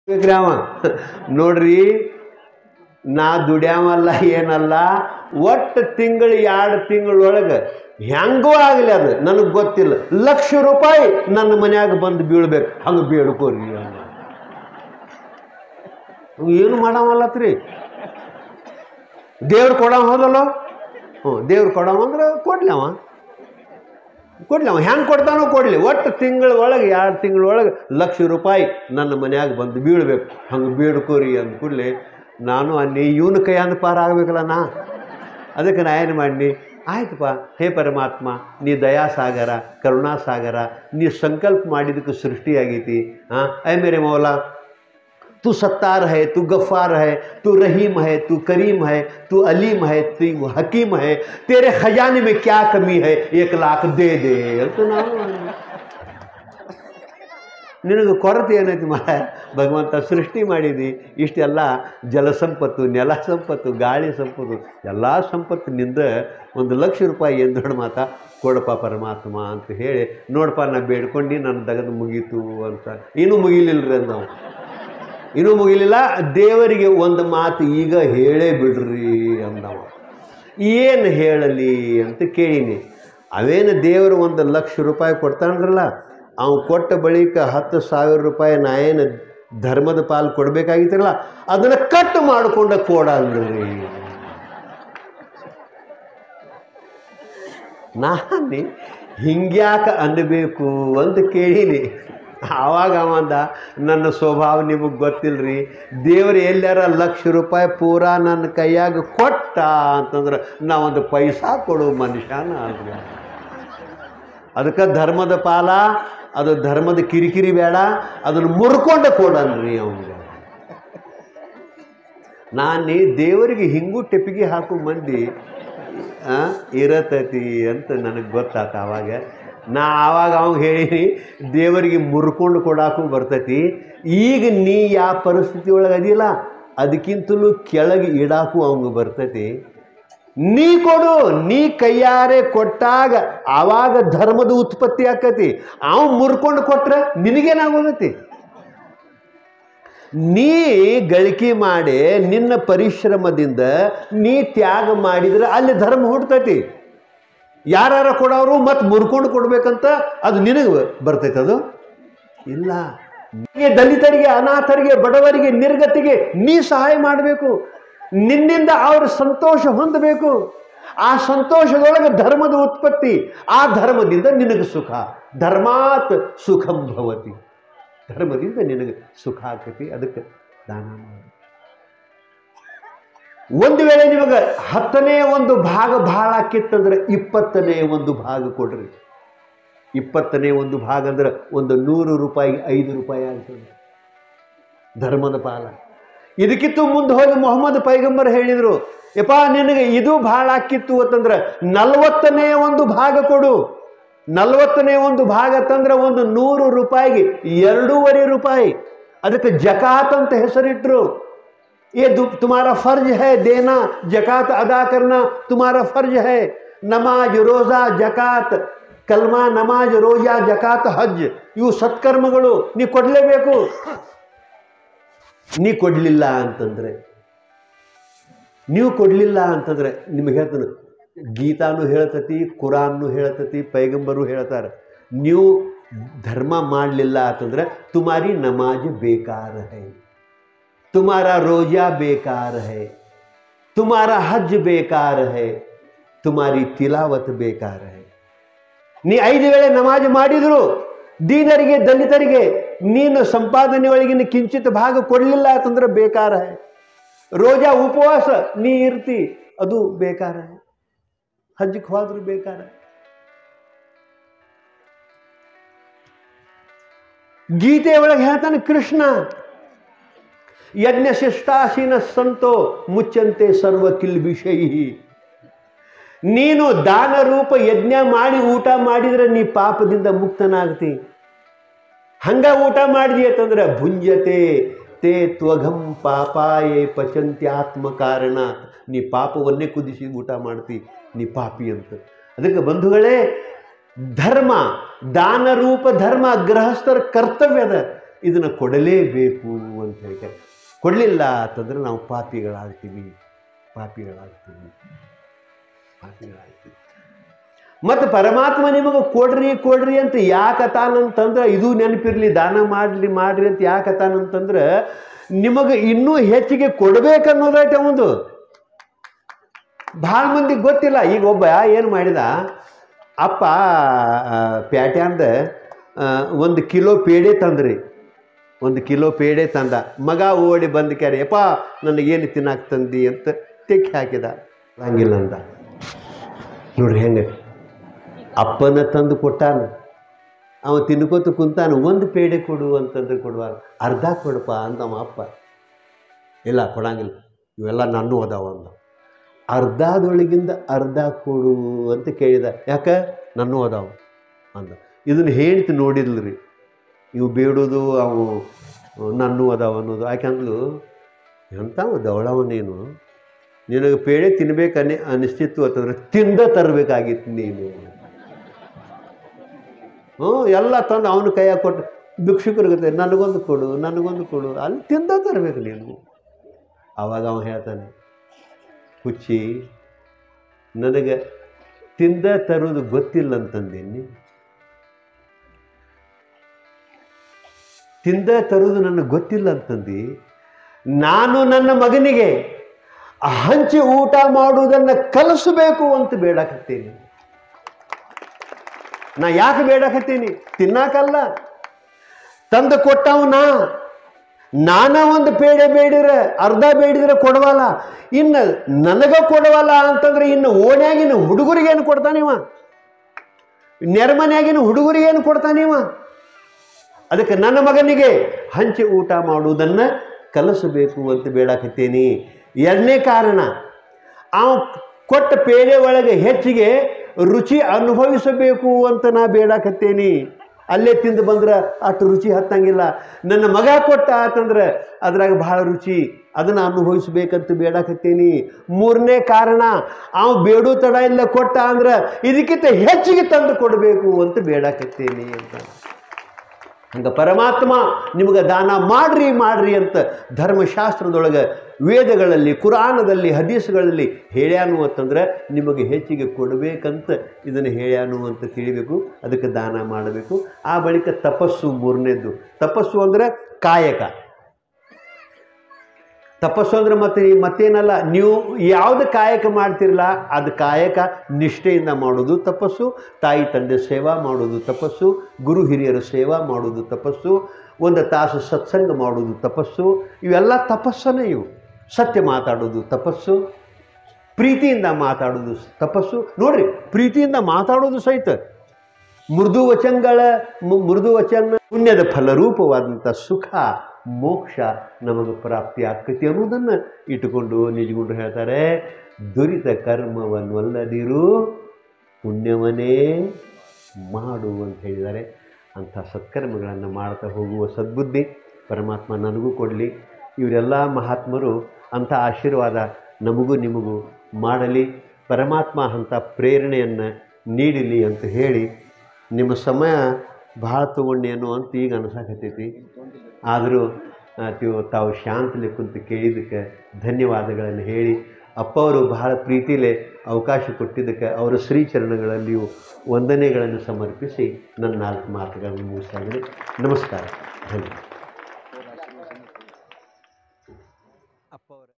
ಬೇಕ್ರಿ ಅವ ನೋಡ್ರಿ ನಾ ದುಡ್ಯಾವಲ್ಲ ಏನಲ್ಲ ಒಟ್ಟು ತಿಂಗಳು ಎರಡು ತಿಂಗಳೊಳಗೆ ಹೆಂಗೋ ಆಗಲಿ ಅದು ನನಗೆ ಗೊತ್ತಿಲ್ಲ ಲಕ್ಷ ರೂಪಾಯಿ ನನ್ನ ಮನ್ಯಾಗ ಬಂದು ಬೀಳ್ಬೇಕು ಹಂಗೆ ಬೇಡ್ಕೋರಿ ಅವ. ಅವ್ ಏನು ಮಾಡವಲ್ಲತ್ರಿ ದೇವ್ರು ಕೊಡವ ಹೋದಲ್ಲ ಹ್ಞೂ ದೇವ್ರು ಕೊಡವ ಅಂದ್ರೆ ಕೊಡ್ಲಿ ಅವ ಕೊಡ್ಲಿ ಅವ ಹೆಂಗೆ ಕೊಡ್ತಾನೋ ಕೊಡಲಿ ಒಟ್ಟು ತಿಂಗಳ ಒಳಗೆ ಎರಡು ತಿಂಗಳ ಒಳಗೆ ಲಕ್ಷ ರೂಪಾಯಿ ನನ್ನ ಮನ್ಯಾಗ ಬಂದು ಬೀಳ್ಬೇಕು ಹಂಗೆ ಬೇಡ್ಕೋರಿ ಅಂದ ಕೂಡಲೇ ನಾನು ಅನ್ನಿ ಇವನ ಕೈಯಿಂದ ಪಾರ ಆಗಬೇಕಲ್ಲ ನಾ ಅದಕ್ಕೆ ನಾ ಏನು ಮಾಡಿ ಆಯ್ತಪ್ಪ ಹೇ ಪರಮಾತ್ಮ ನೀ ದಯಾಸಾಗರ ಕರುಣಾಸಾಗರ ನೀ ಸಂಕಲ್ಪ ಮಾಡಿದ್ದಕ್ಕೆ ಸೃಷ್ಟಿಯಾಗೈತಿ ಹಾಂ ಐ ಮೇರೆ ಮೌಲಾ तू सत्तार है तू गफ्फार है तू रहीम है तू करीम है तू अलीम है तू हकीम है तेरे खजाने में क्या कमी है एक लाख दे दे ಅಂತ ನಾವು ನಿನಗೆ ಕೊರತೆ ಏನೈತಿ ಮರ ಭಗವಂತ ಸೃಷ್ಟಿ ಮಾಡಿದಿ ಇಷ್ಟೆಲ್ಲ ಜಲಸಂಪತ್ತು ನೆಲ ಸಂಪತ್ತು ಗಾಳಿ ಸಂಪತ್ತು ಎಲ್ಲ ಸಂಪತ್ತು ನಿಂದ ಒಂದು ಲಕ್ಷ ರೂಪಾಯಿ ಏನು ದೊಡ್ಡ ಮಾತಾ ಕೊಡಪ್ಪ ಪರಮಾತ್ಮ ಅಂತ ಹೇಳಿ ನೋಡಪ್ಪ ನಾ ಬೇಡ್ಕೊಂಡು ನನ್ನ ದಗದು ಮುಗೀತು ಅಂತ ಇನ್ನೂ ಮುಗಿಲಿಲ್ರಿ ನಾವು ಇನ್ನೂ ಮುಗಿಲಿಲ್ಲ ದೇವರಿಗೆ ಒಂದು ಮಾತು ಈಗ ಹೇಳೇ ಬಿಡ್ರಿ ಅಂದವ ಏನು ಹೇಳಲಿ ಅಂತ ಕೇಳೀನಿ ಅವೇನು ದೇವರು ಒಂದು ಲಕ್ಷ ರೂಪಾಯಿ ಕೊಡ್ತಾನರಲ್ಲ ಅವ್ನು ಕೊಟ್ಟ ಬಳಿಕ ಹತ್ತು ಸಾವಿರ ರೂಪಾಯಿ ನಾ ಏನು ಧರ್ಮದ ಪಾಲು ಕೊಡಬೇಕಾಗಿತ್ತಲ್ಲ ಅದನ್ನು ಕಟ್ ಮಾಡಿಕೊಂಡ ಕೊಡ ಅಂದ್ರಿ ನಾನೇ ಹಿಂಗ್ಯಾಕ ಅನ್ನಬೇಕು ಅಂತ ಕೇಳೀನಿ ಆವಾಗ ಅವಂದ ನನ್ನ ಸ್ವಭಾವ ನಿಮಗೆ ಗೊತ್ತಿಲ್ಲರಿ ದೇವ್ರು ಎಲ್ಲಾರ ಲಕ್ಷ ರೂಪಾಯಿ ಪೂರಾ ನನ್ನ ಕೈಯಾಗ ಕೊಟ್ಟ ಅಂತಂದ್ರೆ ನಾ ಒಂದು ಪೈಸಾ ಕೊಡು ಮನುಷ್ಯನ ಅಲ್ರಿ ಅದಕ್ಕೆ ಧರ್ಮದ ಪಾಲ ಅದು ಧರ್ಮದ ಕಿರಿಕಿರಿ ಬೇಡ ಅದನ್ನು ಮುರ್ಕೊಂಡೆ ಕೊಡನ್ರಿ ಅವನಿಗೆ ನಾನು ದೇವರಿಗೆ ಹಿಂಗೂ ಟೆಪಿಗೆ ಹಾಕು ಮಂದಿ ಆ, ಇರತೈತಿ ಅಂತ ನನಗೆ ಗೊತ್ತಾತ ಆವಾಗ ನಾ ಆವಾಗ ಅವಾಗ ಹೇಳೀನಿ ದೇವರಿಗೆ ಮುರ್ಕೊಂಡು ಕೊಡಾಕು ಬರ್ತೈತಿ ಈಗ ನೀ ಯಾವ ಪರಿಸ್ಥಿತಿ ಒಳಗೆ ಅದಿಲ್ಲ ಅದಕ್ಕಿಂತಲೂ ಕೆಳಗೆ ಇಡಾಕು ಅವಂಗೆ ಬರ್ತೈತಿ ನೀ ಕೊಡು ನೀ ಕೈಯಾರೆ ಕೊಟ್ಟಾಗ ಆವಾಗ ಧರ್ಮದ ಉತ್ಪತ್ತಿ ಆಕತಿ ಅವ ಮುರ್ಕೊಂಡು ಕೊಟ್ರೆ ನಿನಗೇನಾಗೋಗತಿ ನೀ ಗಳಿಕೆ ಮಾಡಿ ನಿನ್ನ ಪರಿಶ್ರಮದಿಂದ ನೀ ತ್ಯಾಗ ಮಾಡಿದ್ರೆ ಅಲ್ಲಿ ಧರ್ಮ ಹುಡ್ತೈತಿ ಯಾರ ಕೊಡೋರು ಮತ್ತೆ ಮುರ್ಕೊಂಡು ಕೊಡ್ಬೇಕಂತ ಅದು ನಿನಗೆ ಬರ್ತೈತೆ ಅದು ಇಲ್ಲ ನಿನಗೆ ದಲಿತರಿಗೆ ಅನಾಥರಿಗೆ ಬಡವರಿಗೆ ನಿರ್ಗತಿಗೆ ನೀ ಸಹಾಯ ಮಾಡಬೇಕು ನಿನ್ನಿಂದ ಅವರು ಸಂತೋಷ ಹೊಂದಬೇಕು ಆ ಸಂತೋಷದೊಳಗೆ ಧರ್ಮದ ಉತ್ಪತ್ತಿ ಆ ಧರ್ಮದಿಂದ ನಿನಗೆ ಸುಖ ಧರ್ಮಾತ್ ಸುಖಂ ಭವತಿ ಧರ್ಮದಿಂದ ನಿನಗೆ ಸುಖ ಆಕತಿ ಅದಕ್ಕೆ ದಾನ ಮಾಡು ಒಂದು ವೇಳೆ ನಿಮಗೆ ಹತ್ತನೇ ಒಂದು ಭಾಗ ಭಾಳ ಆಕಿತ್ತಂದ್ರೆ ಇಪ್ಪತ್ತನೇ ಒಂದು ಭಾಗ ಕೊಡ್ರಿ ಇಪ್ಪತ್ತನೇ ಒಂದು ಭಾಗ ಅಂದ್ರೆ ಒಂದು ನೂರು ರೂಪಾಯಿ ಐದು ರೂಪಾಯಿ ಆಗ್ತದೆ ಧರ್ಮದ ಪಾಲ ಇದಕ್ಕಿತ್ತು ಮುಂದೆ ಹೋಗಿ ಮೊಹಮ್ಮದ್ ಪೈಗಂಬರ್ ಹೇಳಿದರು ಯಪ್ಪ ನಿನಗೆ ಇದು ಭಾಳ ಆಕಿತ್ತು ಅಂತಂದ್ರೆ ನಲವತ್ತನೇ ಒಂದು ಭಾಗ ಕೊಡು ನಲವತ್ತನೇ ಒಂದು ಭಾಗ ತಂದ್ರೆ ಒಂದು ನೂರು ರೂಪಾಯಿಗೆ ಎರಡೂವರೆ ರೂಪಾಯಿ ಅದಕ್ಕೆ ಜಕಾತ್ ಅಂತ ಹೆಸರಿಟ್ರು ये दु- तुम्हारा फर्ज है देना जकात अदा करना तुम्हारा फर्ज है नमाज रोज़ा ಜಕಾತ್ ಕಲ್ಮಾ ನಮಾಜ್ ರೋಜಾ ಜಕಾತ್ ಹಜ್ ಇವು ಸತ್ಕರ್ಮಗಳು ನೀ ಕೊಡಲೇಬೇಕು ನೀ ಕೊಡಲಿಲ್ಲ ಅಂತಂದ್ರೆ ನೀವು ಕೊಡಲಿಲ್ಲ ಅಂತಂದ್ರೆ ನಿಮಗೆ ಹೇಳ್ತಾನೆ ಗೀತಾನು ಹೇಳ್ತತಿ ಕುರಾನ್ನು ಹೇಳ್ತತಿ ಪೈಗಂಬರು ಹೇಳ್ತಾರೆ ನೀವು ಧರ್ಮ ಮಾಡಲಿಲ್ಲ ಅಂತಂದ್ರೆ ತುಮಾರಿ ನಮಾಜ್ ಬೇಕಾರ ಹೈ तुम्हारा रोजा बेकार है तुम्हारा हज बेकार है तुम्हारी ತಿಲಾವತ್ ಬೇಕಾರ है ನೀ ಐದು ವೇಳೆ ನಮಾಜ್ ಮಾಡಿದ್ರು ದೀನರಿಗೆ ದಲಿತರಿಗೆ ನೀನು ಸಂಪಾದನೆ ಒಳಗಿನ ಕಿಂಚಿತ್ ಭಾಗ ಕೊಡಲಿಲ್ಲ ಅಂತಂದ್ರೆ ಬೇಕಾರ है ರೋಜಾ ಉಪವಾಸ ನೀ ಇರ್ತಿ ಅದು ಬೇಕಾರ है ಹಜ್ಗೆ ಹೋದ್ರು ಬೇಕಾರ है ಗೀತೆ ಒಳಗೆ ಹೇಳ್ತಾನೆ ಕೃಷ್ಣ ಯಜ್ಞ ಶಿಷ್ಟಾಸೀನ ಸಂತೋ ಮುಚ್ಚಂತೆ ಸರ್ವ ಕಿಲ್ಬಿಷೈ ನೀನು ದಾನ ರೂಪ ಯಜ್ಞ ಮಾಡಿ ಊಟ ಮಾಡಿದ್ರೆ ನೀ ಪಾಪದಿಂದ ಮುಕ್ತನಾಗ್ತಿ ಹಂಗ ಊಟ ಮಾಡಿದಿ ಅಂತಂದ್ರೆ ಭುಂಜತೆ ತೇ ತ್ವಘಂ ಪಾಪಾಯೇ ಪಚಂತ್ಯಾತ್ಮ ಕಾರಣ ನೀ ಪಾಪವನ್ನೇ ಕುದಿಸಿ ಊಟ ಮಾಡ್ತಿ ನೀ ಪಾಪಿ ಅಂತ ಅದಕ್ಕೆ ಬಂಧುಗಳೇ ಧರ್ಮ ದಾನ ರೂಪ ಧರ್ಮ ಗೃಹಸ್ಥರ ಕರ್ತವ್ಯದ ಇದನ್ನು ಕೊಡಲೇಬೇಕು ಅಂತ ಹೇಳ್ತಾರೆ ಕೊಡಲಿಲ್ಲ ಅಂತಂದ್ರೆ ನಾವು ಪಾಪಿಗಳಾಗ್ತೀವಿ ಪಾಪಿಗಳಾಗ್ತೀವಿ ಪಾಪಿಗಳಾಗ್ತೀವಿ ಮತ್ತು ಪರಮಾತ್ಮ ನಿಮಗೆ ಕೊಡ್ರಿ ಕೊಡ್ರಿ ಅಂತ ಯಾಕೆ ತಾನಂತಂದ್ರೆ ಇದು ನೆನಪಿರಲಿ ದಾನ ಮಾಡಲಿ ಮಾಡ್ರಿ ಅಂತ ಯಾಕೆ ತಾನಂತಂದ್ರೆ ನಿಮಗೆ ಇನ್ನೂ ಹೆಚ್ಚಿಗೆ ಕೊಡಬೇಕನ್ನೋದೈತೆ ಒಂದು ಭಾಳ ಮಂದಿಗೆ ಗೊತ್ತಿಲ್ಲ ಈಗ ಒಬ್ಬ ಏನು ಮಾಡಿದ ಅಪ್ಪ ಆ, ಪ್ಯಾಟ್ಯಾಂದ ಆ, ಒಂದು ಕಿಲೋ ಪೇಡೆ ತಂದ್ರಿ ಒಂದು ಕಿಲೋ ಪೇಡೆ ತಂದ ಮಗ ಓಡಿ ಬಂದು ಕ್ಯಾರೆ ಯಪ್ಪ ನನಗೇನು ತಿನ್ನಾಕ ತಂದಿ ಅಂತ ತೆಕ್ಕಿ ಹಾಕಿದ ಹಂಗಿಲ್ಲ ಅಂದ ನೋಡ್ರಿ ಹೆಂಗೆ ಅಪ್ಪನ ತಂದು ಕೊಟ್ಟಾನ ಅವ ತಿನ್ಕೋತ ಕುಂತಾನ ಒಂದು ಪೇಡೆ ಕೊಡು ಅಂತಂದ್ರೆ ಕೊಡುವ ಅರ್ಧ ಕೊಡಪ್ಪ ಅಂದ ಅವ ಅಪ್ಪ ಇಲ್ಲ ಕೊಡಂಗಿಲ್ಲ ಇವೆಲ್ಲ ನನ್ನೂ ಅದಾವ ಅಂದ ಅರ್ಧದೊಳಗಿಂದ ಅರ್ಧ ಕೊಡು ಅಂತ ಕೇಳಿದ ಯಾಕೆ ನನ್ನೂ ಅದಾವ ಅಂದ ಇದನ್ನು ಹೇಳ್ತಿ ನೋಡಿದ್ಲ್ರಿ ಇವು ಬೇಡೋದು ಅವು ನನ್ನೂ ಅದಾವ ಅನ್ನೋದು ಯಾಕಂದ್ಲು ಎಂಥವ ದವಳವ ನೀನು ನಿನಗೆ ಪೇಡೆ ತಿನ್ಬೇಕು ಅನ್ನಿ ಅನಿಸ್ತಿತ್ತು ಅಂತಂದ್ರೆ ತಿಂದ ತರಬೇಕಾಗಿತ್ತು ನೀನು ಹ್ಞೂ ಎಲ್ಲ ತಂದು ಅವನ ಕೈಯಾಗ ಕೊಟ್ಟು ಭಿಕ್ಷುಕರಿಗೆ ನನಗೊಂದು ಕೊಡು ನನಗೊಂದು ಕೊಡು ಅಲ್ಲಿ ತಿಂದ ತರಬೇಕು ನೀನು ಆವಾಗ ಅವ ಹೇಳ್ತಾನೆ ಹುಚ್ಚಿ ನನಗೆ ತಿಂದ ತರೋದು ಗೊತ್ತಿಲ್ಲ ಅಂತಂದೇನಿ ತಿಂದ ತರೋದು ನನಗೆ ಗೊತ್ತಿಲ್ಲ ಅಂತಂದು ನಾನು ನನ್ನ ಮಗನಿಗೆ ಹಂಚಿ ಊಟ ಮಾಡುವುದನ್ನು ಕಲಿಸಬೇಕು ಅಂತ ಬೇಡಕತ್ತೀನಿ ನಾ ಯಾಕೆ ಬೇಡಕತ್ತೀನಿ ತಿನ್ನಾಕಲ್ಲ ತಂದು ಕೊಟ್ಟವು ನಾ ನಾನ ಒಂದು ಪೇಡೆ ಬೇಡಿದ್ರೆ ಅರ್ಧ ಬೇಡಿದ್ರೆ ಕೊಡವಲ್ಲ ಇನ್ನು ನನಗ ಕೊಡವಲ್ಲ ಅಂತಂದ್ರೆ ಇನ್ನು ಓಣ್ಯಾಗಿನ ಹುಡುಗರಿಗೇನು ಕೊಡ್ತಾನಿವ ನೆರೆಮನೆಯಾಗಿನ ಹುಡುಗರಿಗೇನು ಕೊಡ್ತಾನಿವ ಅದಕ್ಕೆ ನನ್ನ ಮಗನಿಗೆ ಹಂಚಿ ಊಟ ಮಾಡುವುದನ್ನು ಕಲಿಸಬೇಕು ಅಂತ ಬೇಡಕತ್ತೀನಿ ಎರಡನೇ ಕಾರಣ ಅವ ಕೊಟ್ಟ ಪೇಡೆ ಒಳಗೆ ಹೆಚ್ಚಿಗೆ ರುಚಿ ಅನುಭವಿಸಬೇಕು ಅಂತ ನಾ ಬೇಡಕತ್ತೇನಿ ಅಲ್ಲೇ ತಿಂದು ಬಂದ್ರೆ ಅಷ್ಟು ರುಚಿ ಹತ್ತಂಗಿಲ್ಲ ನನ್ನ ಮಗ ಕೊಟ್ಟ ಆತಂದ್ರೆ ಅದ್ರಾಗ ಭಾಳ ರುಚಿ ಅದನ್ನು ಅನುಭವಿಸ್ಬೇಕಂತ ಬೇಡಕತ್ತೀನಿ ಮೂರನೇ ಕಾರಣ ಅವ ಬೇಡು ತಡ ಇಲ್ಲ ಕೊಟ್ಟ ಅಂದ್ರೆ ಇದಕ್ಕಿಂತ ಹೆಚ್ಚಿಗೆ ತಂದು ಕೊಡಬೇಕು ಅಂತ ಬೇಡಕತ್ತೇನಿ ಅಂತ ಹಂಗೆ ಪರಮಾತ್ಮ ನಿಮಗೆ ದಾನ ಮಾಡ್ರಿ ಮಾಡ್ರಿ ಅಂತ ಧರ್ಮಶಾಸ್ತ್ರದೊಳಗೆ ವೇದಗಳಲ್ಲಿ ಕುರಾನದಲ್ಲಿ ಹದೀಸ್ಗಳಲ್ಲಿ ಹೇಳ್ಯಾನು ಅಂತಂದ್ರೆ ನಿಮಗೆ ಹೆಚ್ಚಿಗೆ ಕೊಡಬೇಕಂತ ಇದನ್ನು ಹೇಳ್ಯಾನು ಅಂತ ತಿಳಿಬೇಕು ಅದಕ್ಕೆ ದಾನ ಮಾಡಬೇಕು ಆ ಬಳಿಕ ತಪಸ್ಸು ಮೂರನೇದ್ದು ತಪಸ್ಸು ಅಂದರೆ ಕಾಯಕ ತಪಸ್ಸು ಅಂದ್ರೆ ಮತ್ತೆ ಮತ್ತೇನಲ್ಲ ನೀವು ಯಾವುದು ಕಾಯಕ ಮಾಡ್ತಿರಲ್ಲ ಅದು ಕಾಯಕ ನಿಷ್ಠೆಯಿಂದ ಮಾಡೋದು ತಪಸ್ಸು ತಾಯಿ ತಂದೆ ಸೇವಾ ಮಾಡೋದು ತಪಸ್ಸು ಗುರು ಹಿರಿಯರ ಸೇವಾ ಮಾಡೋದು ತಪಸ್ಸು ಒಂದು ತಾಸು ಸತ್ಸಂಗ ಮಾಡೋದು ತಪಸ್ಸು ಇವೆಲ್ಲ ತಪಸ್ಸನೇ ಇವು ಸತ್ಯ ಮಾತಾಡೋದು ತಪಸ್ಸು ಪ್ರೀತಿಯಿಂದ ಮಾತಾಡೋದು ತಪಸ್ಸು ನೋಡ್ರಿ ಪ್ರೀತಿಯಿಂದ ಮಾತಾಡೋದು ಸಹಿತ ಮೃದು ವಚನಗಳ ಮು- ಮೃದು ವಚನ ಪುಣ್ಯದ ಫಲರೂಪವಾದಂಥ ಸುಖ ಮೋಕ್ಷ ನಮಗೆ ಪ್ರಾಪ್ತಿ ಆಕತಿ ಅನ್ನೋದನ್ನು ಇಟ್ಟುಕೊಂಡು ನಿಜಗೊಂಡು ಹೇಳ್ತಾರೆ ದುರಿತ ಕರ್ಮವನ್ನೊಲ್ಲದಿರು ಪುಣ್ಯವನ್ನೇ ಮಾಡು ಅಂತ ಹೇಳಿದ್ದಾರೆ ಅಂಥ ಸತ್ಕರ್ಮಗಳನ್ನು ಮಾಡ್ತಾ ಹೋಗುವ ಸದ್ಬುದ್ಧಿ ಪರಮಾತ್ಮ ನನಗೂ ಕೊಡಲಿ ಇವರೆಲ್ಲ ಮಹಾತ್ಮರು ಅಂಥ ಆಶೀರ್ವಾದ ನಮಗೂ ನಿಮಗೂ ಮಾಡಲಿ ಪರಮಾತ್ಮ ಅಂಥ ಪ್ರೇರಣೆಯನ್ನು ನೀಡಲಿ ಅಂತ ಹೇಳಿ ನಿಮ್ಮ ಸಮಯ ಭಾಳ ತೊಗೊಂಡೇನೋ ಅಂತ ಈಗ ಅನ್ಸಾಕತ್ತೈತಿ ಆದರೂ ಆ, ತೀವ್- ತಾವು ಶಾಂತಲಿ ಕುಂತು ಕೇಳಿದ್ದಕ್ಕೆ ಧನ್ಯವಾದಗಳನ್ನು ಹೇಳಿ ಅಪ್ಪ ಅವರು ಬಹಳ ಪ್ರೀತಿಲೇ ಅವಕಾಶ ಕೊಟ್ಟಿದ್ದಕ್ಕೆ ಅವರ ಶ್ರೀಚರಣಗಳಲ್ಲಿಯೂ ವಂದನೆಗಳನ್ನು ಸಮರ್ಪಿಸಿ ನನ್ನ ನಾಲ್ಕು ಮಾತುಗಳನ್ನು ಮುಗಿಸ್ತಾ ಇದ್ದೀನಿ ನಮಸ್ಕಾರ ಧನ್ಯವಾದ